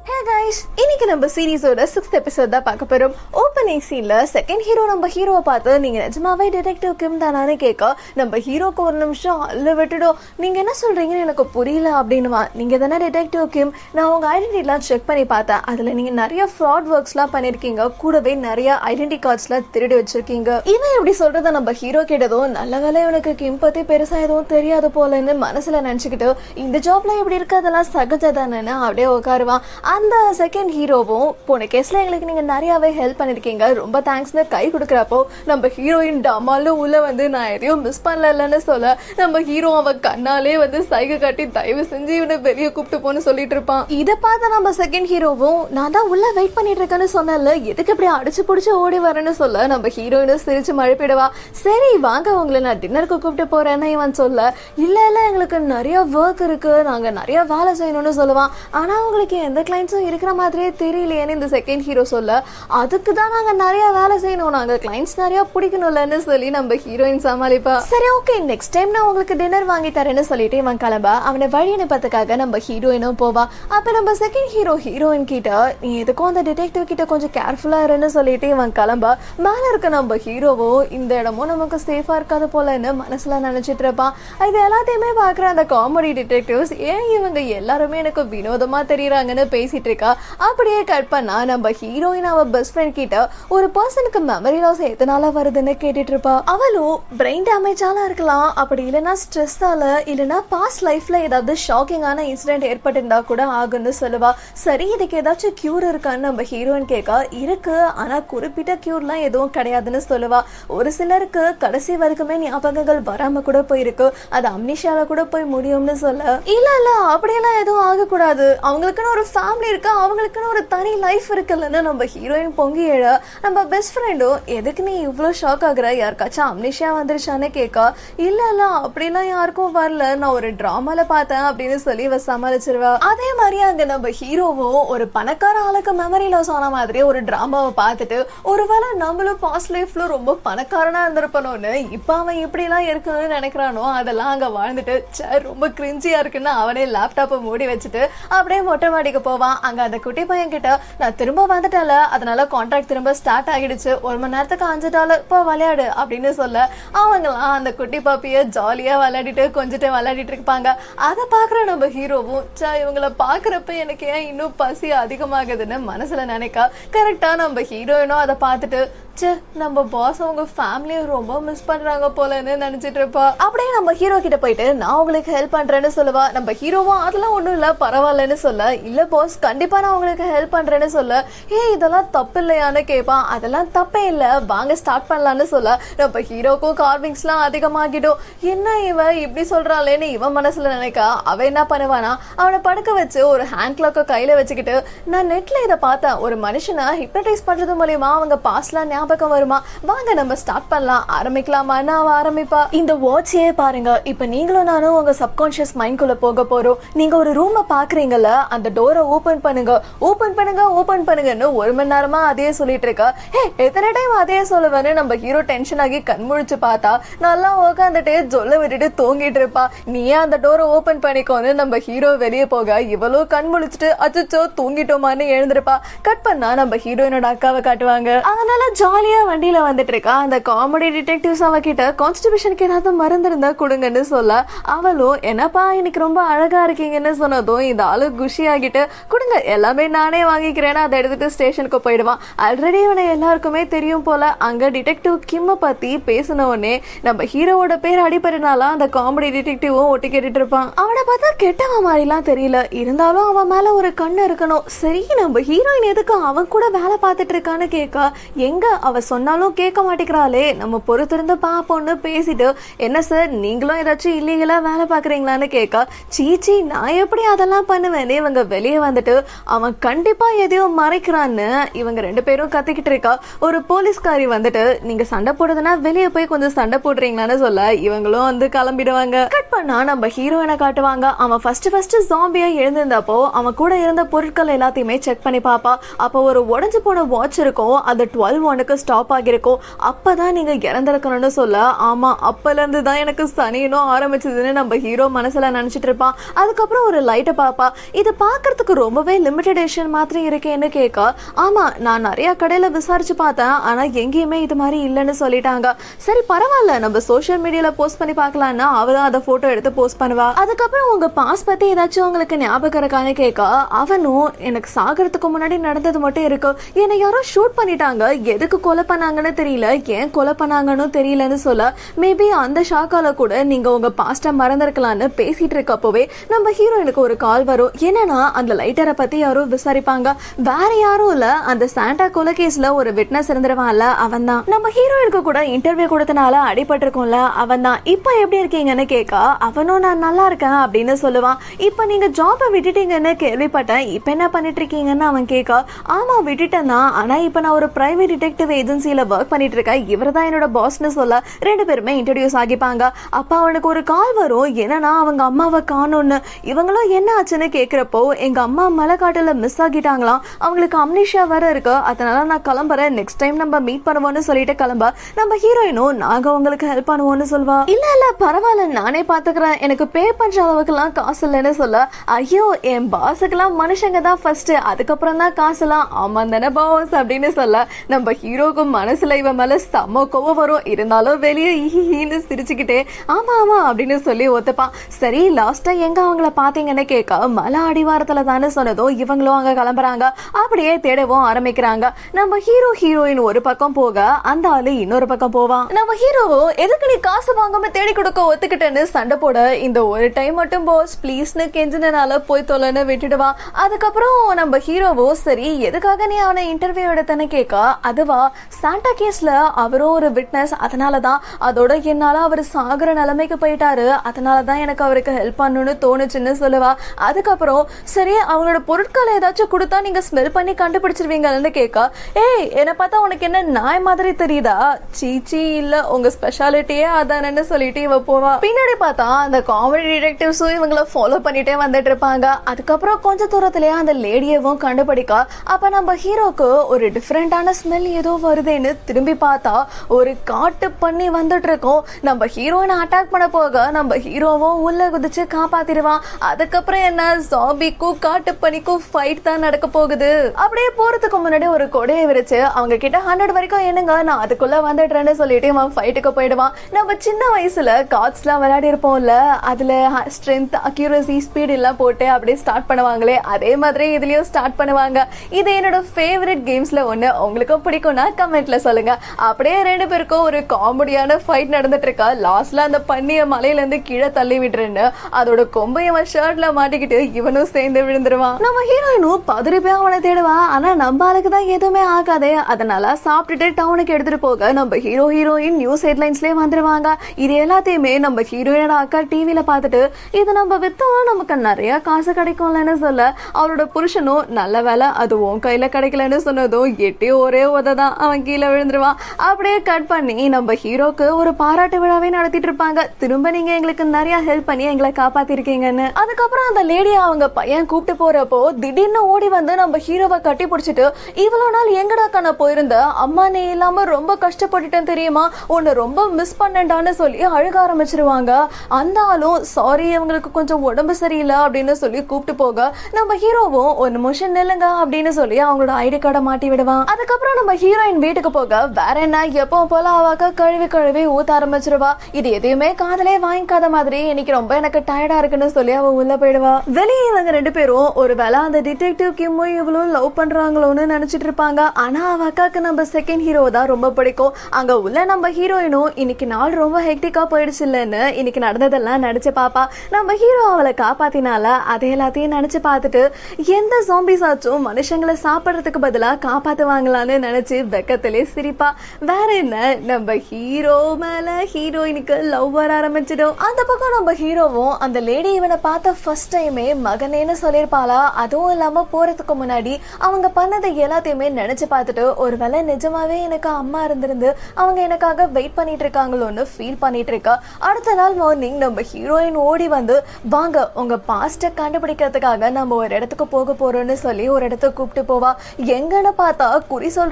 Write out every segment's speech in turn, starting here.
hey guys இன்னைக்கு நம்ம சீரிஸோட sixth episode தான் பார்க்க போறோம் ஓப்பனிங் சீன்ல செகண்ட் ஹீரோ நம்ம ஹீரோவை பார்த்து நீங்க நிஜமாவே டிடெக்டிவ் கிம் தானே கேட்க நம்ம ஹீரோக்கு ஒரு நிமிஷம் அல்ல விட்டுடும் நீங்க என்ன சொல்றீங்கன்னு எனக்கு புரியல அப்படின்னுவா நீங்க தானே டிடெக்டிவ் கிம் நான் உங்க ஐடென்டிட்டிலாம் செக் பண்ணி பார்த்தேன் அதுல நீங்க நிறைய ஃப்ராட் ஒர்க்ஸ்லாம் பண்ணிருக்கீங்க கூடவே நிறைய ஐடென்டி கார்ட்ஸ்லாம் திருடி வச்சிருக்கீங்க இவன் எப்படி சொல்றத நம்ம ஹீரோ கேட்டதும் நல்ல வேலை இவனுக்கு கிம் பத்தி பெருசா எதுவும் தெரியாது போலன்னு மனசுல நினைச்சுக்கிட்டு இந்த ஜாப்ல எப்படி இருக்கு அதெல்லாம் சகஜ தானேன்னு அப்படியே உட்காருவான் அந்த செகண்ட் ஹீரோவும் போன கேஸ்ல எங்களுக்கு நீங்க நிறையவே ஹெல்ப் பண்ணிருக்கீங்க ரொம்ப தேங்க்ஸ்னு கை கொடுக்குறப்போ நம்ம ஹீரோயின் டமாலும் உள்ள வந்து நான் எதையும் மிஸ் பண்ணலன்னு சொல்ல நம்ம ஹீரோ அவன் கண்ணாலே வந்து சைகை காட்டி தயவு செஞ்சு இவனை வெளியே கூப்பிட்டு போன்னு சொல்லிட்டு இருப்பான் இதை பார்த்த நம்ம செகண்ட் ஹீரோவும் நான் தான் உள்ள வெயிட் பண்ணிட்டு இருக்கேன்னு சொன்னல எதுக்கு இப்படி அடிச்சு பிடிச்சி ஓடி வரேன்னு சொல்ல நம்ம ஹீரோயினும் சிரிச்சு மழைப்பிடுவா சரி வாங்க உங்களை நான் டின்னருக்கு கூப்பிட்டு போறேன்னு இவன் சொல்ல இல்ல இல்ல எங்களுக்கு நிறைய ஒர்க் இருக்கு நாங்க நிறைய வேலை செய்யணும்னு சொல்லுவான் ஆனா உங்களுக்கு எந்த கிளைண்ட்ஸும் இருக்கிற மாதிரியே தெரியலையேன்னு இந்த செகண்ட் ஹீரோ சொல்ல அதுக்கு தான் நாங்க நிறைய வேலை செய்யணும் நாங்க கிளைண்ட்ஸ் நிறைய பிடிக்கணும்லன்னு சொல்லி நம்ம ஹீரோயின் சமாளிப்பா சரி ஓகே நெக்ஸ்ட் டைம் நான் உங்களுக்கு டின்னர் வாங்கி தரேன்னு சொல்லிட்டு இவன் கிளம்ப அவனை வழி அனுப்பதுக்காக நம்ம ஹீரோயினும் போவா அப்ப நம்ம செகண்ட் ஹீரோ ஹீரோயின் கிட்ட நீ எதுக்கும் அந்த டிடெக்டிவ் கிட்ட கொஞ்சம் கேர்ஃபுல்லா இருன்னு சொல்லிட்டு இவன் கிளம்ப மேல இருக்க நம்ம ஹீரோவோ இந்த இடமும் நமக்கு சேஃபா இருக்காது போலன்னு மனசுல நினைச்சிட்டு இருப்பான் இது எல்லாத்தையுமே பாக்குற அந்த காமெடி டிடெக்டிவ்ஸ் ஏன் இவங்க எல்லாருமே எனக்கு வினோதமா தெரியறாங்கன்னு பேசிட்டு இருக்கா அப்படியே கட் பண்ணா நம்ம ஹீரோயின் அவ பெஸ்ட் ஃப்ரெண்ட் கிட்ட ஒரு பர்சனுக்கு மெமரி லாஸ் எதனால வருதுன்னு கேட்டுட்டு இருப்பா அவளும் பிரெயின் டேமேஜால இருக்கலாம் அப்படி இல்லைன்னா ஸ்ட்ரெஸ்ஸால இல்லைன்னா பாஸ்ட் லைஃப்ல ஏதாவது ஷாக்கிங்கான இன்சிடென்ட் ஏற்பட்டிருந்தா கூட ஆகுன்னு சொல்லுவா சரி இதுக்கு ஏதாச்சும் கியூர் இருக்கான்னு நம்ம ஹீரோயின் கேட்க இருக்கு ஆனா குறிப்பிட்ட கியூர்லாம் எதுவும் கிடையாதுன்னு சொல்லுவா ஒரு சிலருக்கு கடைசி வரைக்குமே ஞாபகங்கள் வராம கூட போயிருக்கு அது அம்னிஷால கூட போய் முடியும்னு சொல்ல இல்ல இல்ல அப்படியெல்லாம் எதுவும் ஆகக்கூடாது அவங்களுக்குன்னு ஒரு ஃபேமிலி இருக்கு அவங்களுக்குன்னு ஒரு தனி லைஃப் இருக்குல்லன்னு நம்ம ஹீரோயின் பொங்கி எழ நம்ம பெஸ்ட் ஃப்ரெண்டும் எதுக்கு நீ இவ்வளோ ஷாக் ஆகுற யாருக்காச்சும் அம்னிஷா வந்துருச்சானே கேட்க இல்ல இல்ல அப்படிலாம் யாருக்கும் வரல நான் ஒரு டிராமால பார்த்தேன் அப்படின்னு சொல்லி இவ சமாளிச்சிருவா அதே மாதிரி அங்க நம்ம ஹீரோவும் ஒரு பணக்கார ஆளுக்கு மெமரி லாஸ் ஆன மாதிரி ஒரு டிராமாவை பார்த்துட்டு ஒருவேளை நம்மளும் பாஸ்ட் லைஃப்ல ரொம்ப பணக்காரனா இருந்திருப்பனோன்னு இப்ப அவன் இப்படி எல்லாம் இருக்கணும்னு நினைக்கிறானோ அதெல்லாம் அங்க வாழ்ந்துட்டு ச்சே, ரொம்ப கிரிஞ்சியா இருக்குன்னு அவனே லேப்டாப்பை மூடி வச்சுட்டு அப்படியே மொட்டை மாடிக்கு போவான் அங்க அந்த குட்டி பையன் கிட்ட நான் திரும்ப வந்துட்டேன்ல அதனால கான்ட்ராக்ட் திரும்ப ஸ்டார்ட் ஆகிடுச்சு ஒரு மணி நேரத்துக்கு அஞ்சு டாலர் இப்போ விளையாடு அப்படின்னு சொல்ல அவங்களாம் அந்த குட்டி பாப்பிய ஜாலியா விளையாடிட்டு கொஞ்சிட்டு விளையாடிட்டு இருப்பாங்க அதை பாக்குற நம்ம ஹீரோவும் சா இவங்கள பாக்குறப்ப எனக்கு ஏன் இன்னும் பசி அதிகமாகுதுன்னு மனசுல நினைக்க கரெக்டா நம்ம ஹீரோயினும் அதை பார்த்துட்டு ச்சே நம்ம பாஸ் அவங்க ஃபேமிலியும் ரொம்ப மிஸ் பண்றாங்க போலன்னு நினைச்சிட்டு இருப்பா அப்படியே நம்ம ஹீரோ கிட்ட போயிட்டு நான் உங்களுக்கு ஹெல்ப் பண்றேன்னு சொல்லுவா நம்ம ஹீரோவும் அதெல்லாம் ஒண்ணும் இல்ல பரவாயில்லன்னு சொல்ல இல்ல பாஸ் கண்டிப்பா நான் உங்களுக்கு ஹெல்ப் பண்றேன்னு சொல்ல ஏ இதெல்லாம் தப்பு இல்லையான்னு கேட்பான் அதெல்லாம் தப்பே இல்ல வாங்க ஸ்டார்ட் பண்ணலாம்னு சொல்ல நம்ம ஹீரோக்கும் கார்விங்ஸ்லாம் அதிகமாகிடும் என்ன இவ இப்படி சொல்றாளேன்னு இவன் மனசுல நினைக்க அவ என்ன பண்ணுவானா அவனை படுக்க வச்சு ஒரு ஹேண்ட் கிளாக்க கையில வச்சுக்கிட்டு நான் நெட்ல இதை பார்த்தேன் ஒரு மனுஷனை ஹிப்னடைஸ் பண்றது மூலியமா அவங்க பாஸ்ட்லாம் ஞாபகம் வருமா வாங்க நம்ம ஸ்டார்ட் பண்ணலாம் ஆரம்பிக்கலாமான்னு அவ ஆரம்பிப்பா இந்த வாட்சையே பாருங்க இப்ப நீங்களும் நானும் உங்க சப்கான்ஷியஸ் மைண்ட்குள்ள போக போறோம் நீங்க ஒரு ரூமை பாக்குறீங்கல்ல அந்த டோரை ஓபன் பண்ணுங்க ஓபன் பண்ணுங்க ஓபன் பண்ணுங்கன்னு ஒரு மணி நேரமா அதே சொல்லிட்டு இருக்கா ஹே எத்தனை டைம் அதே சொல்லுவேன்னு நம்ம ஹீரோ டென்ஷன் ஆகி கண் முழிச்சு பார்த்தா நல்லா உட்காந்துட்டே சொல்ல விட்டுட்டு தூங்கிட்டு இருப்பா நீயே அந்த டோரை ஓபன் பண்ணிக்கோன்னு நம்ம ஹீரோ வெளியே போக இவளோ கண் முழிச்சிட்டு அச்சோ தூங்கிட்டோமான்னு எழுந்திருப்பா கட் பண்ணா நம்ம ஹீரோயினோட அக்காவை காட்டுவாங்க அதனால ஜாலியா வண்டியில வந்துட்டு இருக்கா அந்த காமெடி டிடெக்டிவ்ஸ் அவகிட்ட கான்ஸ்டிபியூஷனுக்கு ஏதாவது மருந்து இருந்தா கொடுங்கன்னு சொல்ல அவளும் என்னப்பா இன்னைக்கு ரொம்ப அழகா இருக்கீங்கன்னு சொன்னதும் இந்த ஆளு குஷி ஆகிட்டு கொடுங்க எல்லாமே நானே வாங்கிக்கிறேன்னு அதை எடுத்துட்டு ஸ்டேஷனுக்கு போயிடுவான் ஆல்ரெடி இவனை எல்லாருக்குமே தெரியும் போல அங்க டிடெக்டிவ் கிம்ம பத்தி பேசின உடனே நம்ம ஹீரோவோட பேர் அடிப்படைனால அந்த காமெடி டிடெக்டிவும் ஒட்டி கேட்டுட்டு இருப்பான் அவனை பார்த்தா கெட்டவன் மாதிரிலாம் தெரியல இருந்தாலும் அவன் மேல ஒரு கண்ணு இருக்கணும் சரி நம்ம ஹீரோயின் எதுக்கு அவன் கூட வேலை பார்த்துட்டு இருக்கான்னு கேட்க எங்க அவ சொன்னாலும் கேட்க மாட்டேங்கிறாளே நம்ம பொறுத்திருந்து பார்ப்போம்னு பேசிட்டு என்ன சார் நீங்களும் ஏதாச்சும் இல்லீகலா வேலை பார்க்குறீங்களான்னு கேட்க சீச்சி நான் எப்படி அதெல்லாம் பண்ணுவேன்னு இவங்க வெளியே வந்துட்டு அவன் கண்டிப்பா எதையோ மறைக்கிறான்னு இவங்க ரெண்டு பேரும் கத்திக்கிட்டு இருக்கா ஒரு போலீஸ்காரி வந்துட்டு நீங்க சண்டை போடுறதுன்னா வெளியே போய் கொஞ்சம் சண்டை போடுறீங்களான்னு சொல்ல இவங்களும் வந்து கிளம்பிடுவாங்க கட் பண்ணா நம்ம ஹீரோயினை காட்டுவாங்க அவன் ஃபர்ஸ்ட் ஃபர்ஸ்ட் ஜாம்பியா எழுந்திருந்தப்போ அவன் கூட இருந்த பொருட்கள் எல்லாத்தையுமே செக் பண்ணி பாப்பா அப்போ ஒரு உடஞ்சு போன வாட்ச் இருக்கும் அது டுவெல் ஒனுக்கு ஒர்க்கு ஸ்டாப் ஆகியிருக்கும் அப்பதான் நீங்க இறந்திருக்கணும்னு சொல்ல ஆமா அப்பல இருந்து தான் எனக்கு சனியனும் ஆரம்பிச்சதுன்னு நம்ம ஹீரோ மனசுல நினைச்சிட்டு இருப்பான் அதுக்கப்புறம் ஒரு லைட்டை பாப்பா இது பார்க்கறதுக்கு ரொம்பவே லிமிடெட் எடிஷன் மாதிரி இருக்கேன்னு கேட்க ஆமா நான் நிறைய கடையில விசாரிச்சு பார்த்தேன் ஆனா எங்கேயுமே இது மாதிரி இல்லைன்னு சொல்லிட்டாங்க சரி பரவாயில்ல நம்ம சோஷியல் மீடியால போஸ்ட் பண்ணி பார்க்கலாம்னா அவ தான் அதை போட்டோ எடுத்து போஸ்ட் பண்ணுவா அதுக்கப்புறம் உங்க பாஸ் பத்தி ஏதாச்சும் உங்களுக்கு ஞாபகம் இருக்கான்னு கேட்க அவனும் எனக்கு சாகிறதுக்கு முன்னாடி நடந்தது மட்டும் இருக்கு என்னை யாரோ ஷூட் பண்ணிட்டாங்க எதுக்கு கொலை பண்ணாங்கன்னு தெரியல ஏன் கொலை பண்ணாங்கன்னு தெரியலன்னு சொல்ல மேபி அந்த ஷாக்கால கூட நீங்க உங்க பாஸ்ட மறந்திருக்கலாம்னு பேசிட்டு இருக்கப்போவே நம்ம ஹீரோயினுக்கு ஒரு கால் வரும் என்னன்னா அந்த லைட்டரை பத்தி யாரும் விசாரிப்பாங்க வேற யாரும் இல்ல அந்த சாண்டா கொலை கேஸ்ல ஒரு விட்னஸ் இருந்துருவான்ல அவன் தான் நம்ம ஹீரோயினுக்கு கூட இன்டர்வியூ கொடுத்தனால அடிபட்டிருக்கும்ல அவன் தான் இப்போ எப்படி இருக்கீங்கன்னு கேட்க அவனும் நான் நல்லா இருக்கேன் அப்படின்னு சொல்லுவான் இப்போ நீங்க ஜாபை விட்டுட்டீங்கன்னு கேள்விப்பட்டேன் இப்போ என்ன பண்ணிட்டு இருக்கீங்கன்னு அவன் கேட்க ஆமா விட்டுட்டேன் தான் ஆனா இப்போ நான் ஒரு பிரைவேட் டிடெக்டிவ் ஏஜென்சியில ஒர்க் பண்ணிட்டு இருக்கேன் இவர் தான் என்னோட பாஸ்னு சொல்ல ரெண்டு பேருமே இன்ட்ரடியூஸ் ஆகிப்பாங்க அப்ப அவனுக்கு ஒரு கால் வரும் என்னன்னா அவங்க அம்மாவை காணோன்னு இவங்களும் என்ன ஆச்சுன்னு கேக்குறப்போ எங்க அம்மா மலைக்காட்டுல மிஸ் ஆகிட்டாங்களாம் அவங்களுக்கு அம்னிஷா வேற இருக்கு அதனால நான் கிளம்புறேன் நெக்ஸ்ட் டைம் நம்ம மீட் பண்ணுவோம்னு சொல்லிட்டு கிளம்ப நம்ம ஹீரோயினும் நாங்க உங்களுக்கு ஹெல்ப் பண்ணுவோம்னு சொல்வா இல்ல இல்ல பரவாயில்ல நானே பாத்துக்கிறேன் எனக்கு பே பண்ற அளவுக்குலாம் காசு இல்லைன்னு சொல்ல ஐயோ என் பாஸுக்கெல்லாம் மனுஷங்க தான் ஃபர்ஸ்ட் அதுக்கப்புறம் தான் காசுலாம் ஆமா தானே பாஸ் அப்படின்னு சொல்ல நம்ம ஹீரோக்கு மனசுல இவன் மேல செம்ம கோவம் வரும் இருந்தாலும் வெளியே ஈன்னு சிரிச்சுக்கிட்டே ஆமா ஆமா அப்படின்னு சொல்லி ஒத்துப்பான் சரி லாஸ்டா எங்க அவங்கள பாத்தீங்கன்னு கேட்க மலை அடிவாரத்துல தானே சொன்னதும் இவங்களும் அங்க கிளம்புறாங்க அப்படியே தேடவும் ஆரம்பிக்கிறாங்க நம்ம ஹீரோ ஹீரோயின் ஒரு பக்கம் போக அந்த ஆளு இன்னொரு பக்கம் போவான் நம்ம ஹீரோவோ எதுக்கு நீ காசு வாங்காம தேடி கொடுக்க ஒத்துக்கிட்டேன்னு சண்டை போட இந்த ஒரு டைம் மட்டும் போஸ் ப்ளீஸ்னு கெஞ்சினால போய் தொலைன்னு விட்டுடுவான் அதுக்கப்புறம் நம்ம ஹீரோவோ சரி எதுக்காக நீ அவனை இன்டர்வியூ எடுத்தேன்னு கேட்க அதுவா சாண்டா கேஸ்ல அவரும் ஒரு விட்னஸ் அதனால தான் அதோட என்னால அவர் சாகுற நிலைமைக்கு போயிட்டாரு அதனால தான் எனக்கு அவருக்கு ஹெல்ப் பண்ணணும்னு தோணுச்சுன்னு சொல்லுவா அதுக்கப்புறம் சரி அவங்களோட பொருட்களை ஏதாச்சும் கொடுத்தா நீங்க ஸ்மெல் பண்ணி கண்டுபிடிச்சிருவீங்கன்னு கேட்க ஏய் என்னை பார்த்தா உனக்கு என்ன நாய் மாதிரி தெரியுதா சீச்சி இல்ல உங்க ஸ்பெஷாலிட்டியே அதானன்னு சொல்லிட்டு இவ போவா பின்னாடி பார்த்தா அந்த காமெடி டிடெக்டிவ்ஸும் இவங்கள ஃபாலோ பண்ணிட்டே வந்துட்டு இருப்பாங்க அதுக்கப்புறம் கொஞ்ச தூரத்திலேயே அந்த லேடியவும் கண்டுபிடிக்க அப்ப நம்ம ஹீரோக்கு ஒரு டிஃப்ரெண்டான ஸ்மெல் ஏதோ வருதுன்னு திரும்பி பார்த்தா ஒரு காட்டு பண்ணி வந்துட்டு இருக்கோம் நம்ம ஹீரோயினை அட்டாக் பண்ண போக நம்ம ஹீரோவும் உள்ள குதிச்சு காப்பாத்திடுவான் அதுக்கப்புறம் என்ன ஜாம்பிக்கும் காட்டு பனிக்கும் ஃபைட் தான் நடக்க போகுது அப்படியே போறதுக்கு முன்னாடி ஒரு கொடையை விரிச்சு அவங்க கிட்ட ஹண்ட்ரட் வரைக்கும் என்னங்க நான் அதுக்குள்ள வந்துடுறேன்னு சொல்லிட்டு அவன் ஃபைட்டுக்கு போயிடுவான் நம்ம சின்ன வயசுல கார்ட்ஸ்லாம் விளையாடி இருப்போம்ல அதுல ஸ்ட்ரென்த் அக்யூரசி ஸ்பீட் எல்லாம் போட்டு அப்படியே ஸ்டார்ட் பண்ணுவாங்களே அதே மாதிரி இதுலயும் ஸ்டார்ட் பண்ணுவாங்க இது என்னோட ஃபேவரட் கேம்ஸ்ல ஒண்ணு உங்களுக்கும் பிடிக்கும்னா கமெண்ட்ல சொல்லுங்க அப்படியே ரெண்டு பேருக்கும் ஒரு காமெடியான ஃபைட் நடந்துட்டு இருக்கா லாஸ்ட்ல அந்த பண்ணிய மலையில இருந்து கீழே தள்ளி விட்டுருன்னு அதோட கொம்பை அவன் ஷர்ட்ல மாட்டிக்கிட்டு இவனும் சேர்ந்து விழுந்துருவான் நம்ம ஹீரோயினும் பதறி போய் அவனை தேடுவா ஆனா நம்ம ஆளுக்கு தான் எதுவுமே ஆகாதே அதனால சாப்பிட்டுட்டு டவுனுக்கு எடுத்துட்டு போக நம்ம ஹீரோ ஹீரோயின் நியூஸ் ஹெட்லைன்ஸ்லயே வந்துருவாங்க இது எல்லாத்தையுமே நம்ம ஹீரோயினோட அக்கா டிவில பார்த்துட்டு இது நம்ம வித்தோம் நமக்கு நிறைய காசு கிடைக்கும்லன்னு சொல்ல அவரோட புருஷனும் நல்ல வேலை அது உன் கையில கிடைக்கலன்னு சொன்னதும் எட்டி ஒரே உததான் அவன் கீழே விழுந்துருவான் அப்படியே கட் பண்ணி நம்ம ஹீரோக்கு ஒரு பாராட்டு விழாவே நடத்திட்டு இருப்பாங்க திரும்ப நீங்க எங்களுக்கு நிறைய ஹெல்ப் பண்ணி எங்களை காப்பாத்திருக்கீங்கன்னு அதுக்கப்புறம் அந்த லேடியை அவங்க பையன் கூப்பிட்டு போறப்போ திடீர்னு ஓடி வந்து நம்ம ஹீரோவை கட்டி பிடிச்சிட்டு இவ்வளவு நாள் எங்கடா கண்ண போயிருந்த அம்மா நீ இல்லாம ரொம்ப கஷ்டப்பட்டுட்டேன் தெரியுமா உன்னை ரொம்ப மிஸ் பண்ணேன்டான்னு சொல்லி அழுக ஆரம்பிச்சிருவாங்க அந்த ஆளும் சாரி அவங்களுக்கு கொஞ்சம் உடம்பு சரியில்லை அப்படின்னு சொல்லி கூப்பிட்டு போக நம்ம ஹீரோவும் ஒரு நிமிஷம் நில்லுங்க அப்படின்னு சொல்லி அவங்களோட ஐடி கார்டை மாட்டி விடுவான் அதுக்கப்புறம் நம்ம ஹீரோயின் வீட்டுக்கு போக வேற என்ன எப்பவும் போல அவாக்க கழுவி கழுவி ஊத்த ஆரம்பிச்சிருவா இது எதையுமே காதலே வாங்கிக்காத மாதிரி இன்னைக்கு ரொம்ப எனக்கு டயர்டா இருக்குன்னு சொல்லி அவ உள்ள போயிடுவா வெளியே இவங்க ரெண்டு பேரும் ஒரு வேளை அந்த டிடெக்டிவ் கிம்மோ இவ்வளவு லவ் பண்றாங்களோன்னு நினைச்சிட்டு இருப்பாங்க ஆனா அவ அக்காக்கு நம்ம செகண்ட் ஹீரோ தான் ரொம்ப பிடிக்கும் அங்க உள்ள நம்ம ஹீரோயினும் இன்னைக்கு நாள் ரொம்ப ஹெக்டிக்கா போயிடுச்சு இல்லைன்னு இன்னைக்கு நடந்ததெல்லாம் நினைச்சு பாப்பா நம்ம ஹீரோ அவளை காப்பாத்தினால அதை எல்லாத்தையும் நினைச்சு பார்த்துட்டு எந்த ஜாம்பிஸ் ஆச்சும் மனுஷங்களை சாப்பிடுறதுக்கு பதிலா காப்பாத்துவாங்களான்னு நினைச்சு வெக்கத்திலே சிரிப்பா வேற என்ன நம்ம ஹீரோ மேல ஹீரோயினுக்கு லவ் வர ஆரம்பிச்சிடும் அந்த பக்கம் நம்ம ஹீரோவும் அந்த லேடி இவனை பார்த்த ஃபர்ஸ்ட் டைமே மகனேன்னு சொல்லியிருப்பாளா அதுவும் இல்லாம போறதுக்கு முன்னாடி அவங்க பண்ணதை எல்லாத்தையுமே நினைச்சு பார்த்துட்டு ஒருவேளை நிஜமாவே எனக்கு அம்மா இருந்திருந்து அவங்க எனக்காக வெயிட் பண்ணிட்டு இருக்காங்களோன்னு ஃபீல் பண்ணிட்டு இருக்கா அடுத்த நாள் மார்னிங் நம்ம ஹீரோயின் ஓடி வந்து வாங்க உங்க பாஸ்ட கண்டுபிடிக்கிறதுக்காக நம்ம ஒரு இடத்துக்கு போக போறோம்னு சொல்லி ஒரு இடத்துக்கு கூப்பிட்டு போவா எங்கன்னு பார்த்தா குறி சொல்றவங்க கிட்ட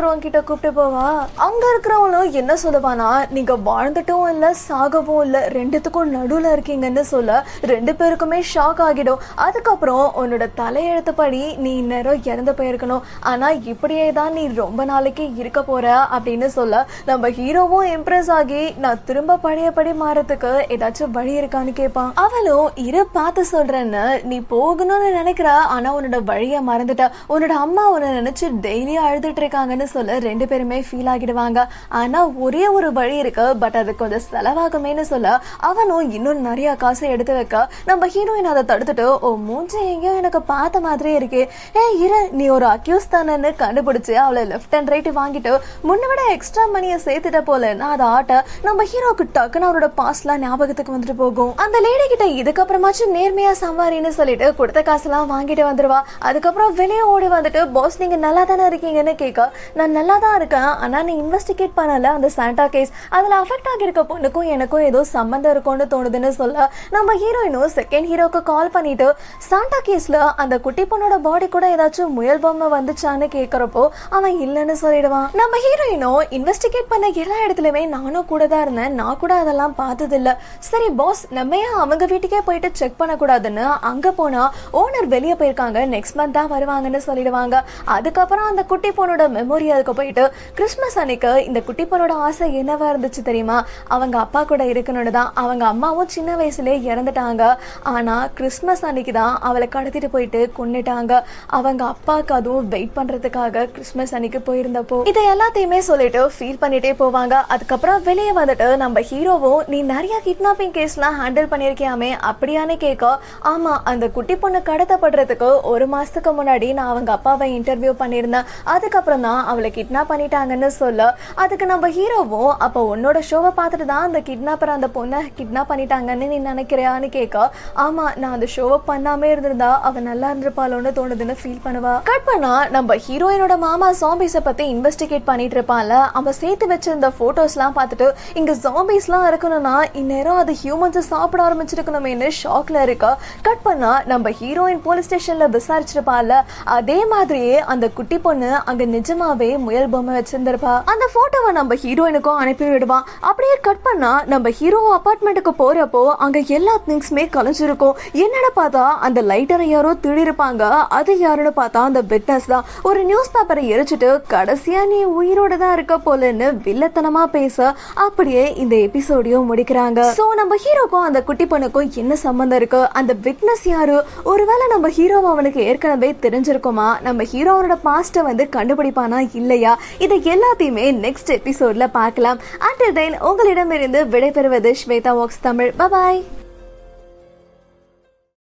கூப்பிட்டு போவா அங்க இருக்கிறவங்களும் என்ன சொல்லுவானா நீங்க வாழ்ந்துட்டும் இல்ல சாகவும் இல்ல ரெண்டுத்துக்கும் நடுவுல இருக்கீங்கன்னு சொல்ல ரெண்டு பேருக்குமே ஷாக் ஆகிடும் அதுக்கப்புறம் உன்னோட தலையெழுத்துப்படி நீ இந்நேரம் இறந்து போயிருக்கணும் ஆனா இப்படியே தான் நீ ரொம்ப நாளைக்கு இருக்க போற அப்படின்னு சொல்ல நம்ம ஹீரோவும் இம்ப்ரெஸ் ஆகி நான் திரும்ப பழையபடி மாறதுக்கு ஏதாச்சும் வழி இருக்கான்னு கேட்பான் அவளும் இரு பார்த்து சொல்றேன்னு நீ போகணும்னு நினைக்கிற ஆனா உன்னோட வழிய மறந்துட்ட உன்னோட அம்மா உன்னை நினைச்சு டெய்லியும் அழுதுட்டு இருக்காங்கன்னு சொல்ல ரெண்டு பேருமே ஃபீல் ஆகிடுவாங்க ஆனா ஒரே ஒரு வழி இருக்கு பட் அது கொஞ்சம் செலவாகுமேன்னு சொல்ல அவனும் இன்னும் நிறைய காசை எடுத்து வைக்க நம்ம ஹீரோயின் அதை தடுத்துட்டு ஓ மூஞ்சி எங்கேயோ எனக்கு பார்த்த மாதிரியே இருக்கு ஏ இரு நீ ஒரு அக்யூஸ் தானேன்னு கண்டுபிடிச்சு அவளை லெஃப்ட் அண்ட் ரைட் வாங்கிட்டு முன்ன விட எக்ஸ்ட்ரா மணியை சேர்த்துட்ட போலன்னு அதை ஆட்ட நம்ம ஹீரோக்கு டக்குன்னு அவரோட பாஸ்ட்லாம் ஞாபகத்துக்கு வந்துட்டு போகும் அந்த லேடி கிட்ட இதுக்கப்புறமாச்சும் நேர்மையா சம்பாரின்னு சொல்லிட்டு கொடுத்த காசெல்லாம் வாங்கிட்டு வந்துருவா அதுக்கப்புறம் வெளியே ஓடி வந்துட்டு பாஸ் நீங்க நல்லா தானே இருக்கீங்கன்னு கேட்க நான் நல்லா தான் இருக்கேன் ஆனா நீ இன்வெஸ்டிகேட் பண்ணல அந்த சாண்டா கேஸ் அதுல அஃபெக்ட் ஆகியிருக்க பொண்ணுக்கும் எனக்கும் ஏதோ சம்மந்தம் இருக்கும்னு தோணுதுன்னு சொல்ல நம்ம ஹீரோயினும் செகண்ட் ஹீரோக்கு கால் பண்ணிட்டு சாண்டா கேஸ்ல அந்த குட்டி பொண்ணோட பாடி கூட ஏதாச்சும் முயல் பொம்மை வந்துச்சான்னு கேக்குறப்போ அவன் இல்லைன்னு சொல்லிடுவான் நம்ம ஹீரோயினும் இன்வெஸ்டிகேட் பண்ண எல்லா இடத்துலயுமே நானும் கூட தான் இருந்தேன் நான் கூட அதெல்லாம் பார்த்தது இல்ல சரி பாஸ் நம்ம ஏன் அவங்க வீட்டுக்கே போயிட்டு செக் பண்ணக்கூடாதுன்னு அங்க போனா ஓனர் வெளியே போயிருக்காங்க நெக்ஸ்ட் மந்த் தான் வருவாங்கன்னு சொல்லிடுவாங்க அதுக்கப்புறம் அந்த குட்டி பொண்ணோட மெமோரியலுக்கு போயிட்டு கிறிஸ்மஸ் அன்னைக்கு இந்த குட்டி பொண்ணோட ஆசை என்னவா இருந்துச்சு தெரியுமா அவங்க அப்பா கூட இருக்கணும்னு தான் அவங்க அம்மாவும் சின்ன வயசுலயே இறந்துட்டாங்க ஆனா கிறிஸ்மஸ் அன்னைக்கு தான் அவளை கடத்திட்டு போயிட்டு கொன்னுட்டாங்க அவங்க அப்பாவுக்கு அதுவும் வெயிட் பண்றதுக்காக கிறிஸ்மஸ் அன்னைக்கு போயிருந்தப்போ இதை எல்லாத்தையுமே சொல்லிட்டு ஃபீல் பண்ணிட்டே போவாங்க அதுக்கப்புறம் வெளியே வந்துட்டு நம்ம ஹீரோவும் நீ நிறைய கிட்னாப்பிங் கேஸ்லாம் ஹேண்டில் பண்ணியிருக்கியாமே அப்படியானே கேட்க ஆமா அந்த குட்டி பொண்ணு கடத்தப்படுறதுக்கு ஒரு மாசத்துக்கு முன்னாடி நான் அவங்க அப்பாவை இன்டர்வியூ பண்ணியிருந்தேன் அதுக்கப்புறம் தான் அவளை கிட்னாப் பண்ணிட்டாங்கன்னு சொல்ல அதுக்கு நம்ம ஹீரோவும் அப்போ உன்னோட ஷோவை பார்த்துட்டு தான் அந்த கிட்னாப்பர் அந்த பொண்ணை கிட்னாப் பண்ணிட்டாங்கன்னு நீ நினைக்கிறியான்னு கேட்க ஆமா நான் அந்த ஷோவை பண்ணாமே இருந்திருந்தா அவ நல்லா இருந்திருப்பாளோன்னு தோணுதுன்னு ஃபீல் பண்ணுவா கட் பண்ணா நம்ம ஹீரோயினோட மாமா ஜாம்பிஸை பத்தி இன்வெஸ்டிகேட் பண்ணிட்டு இருப்பான்ல அவன் சேர்த்து வச்சிருந்த போட்டோஸ்லாம் பார்த்துட்டு இங்க ஜாம்பிஸ்லாம் இருக்கணும்னா இந்நேரம் அது ஹியூமன்ஸை சாப்பிட ஆரம்பிச்சிருக்கணுமேனு ஷாக்ல இருக்கா கட் பண்ணா நம்ம ஹீரோயின் போலீஸ் ஸ்டேஷன்ல விசாரிச்சிருப்பால அதே மாதிரியே அந்த குட்டி பொண்ணு அங்க நிஜமாவே முயல் பொம்மை வச்சிருந்திருப்பா அந்த போட்டோவை நம்ம ஹீரோயினுக்கும் அனுப்பி விடுவான் அப்படியே கட் பண்ணா நம்ம ஹீரோ அபார்ட்மெண்ட்டுக்கு போறப்போ அங்க எல்லா திங்ஸுமே கலைஞ்சிருக்கும் என்னன்னு பார்த்தா அந்த லைட்டரை யாரோ திருடிருப்பாங்க அது யாருன்னு பார்த்தா அந்த விட்னஸ் தான் ஒரு நியூஸ் பேப்பரை எரிச்சிட்டு கடைசியா நீ உயிரோட தான் இருக்க போலன்னு வில்லத்தனமா பேச அப்படியே இந்த எபிசோடையும் முடிக்கிறாங்க சோ நம்ம ஹீரோக்கும் அந்த குட்டி பொண்ணுக்கும் என்ன சம்பந்தம் இருக்கு அந்த விட்னஸ் யாரு ஒருவேளை நம்ம ஹீரோ அவனுக்கு ஏற்கனவே தெரிஞ்சிருக்குமா நம்ம ஹீரோ அவனோட பாஸ்ட வந்து கண்டுபிடிப்பானா இல்லையா இதை எல்லாத்தையுமே நெக்ஸ்ட் எபிசோட்ல பார்க்கலாம் அண்டில் தென் உங்களிடமிருந்து விடைபெறுவது ஸ்வேதா வாக்ஸ் தமிழ் பபாய்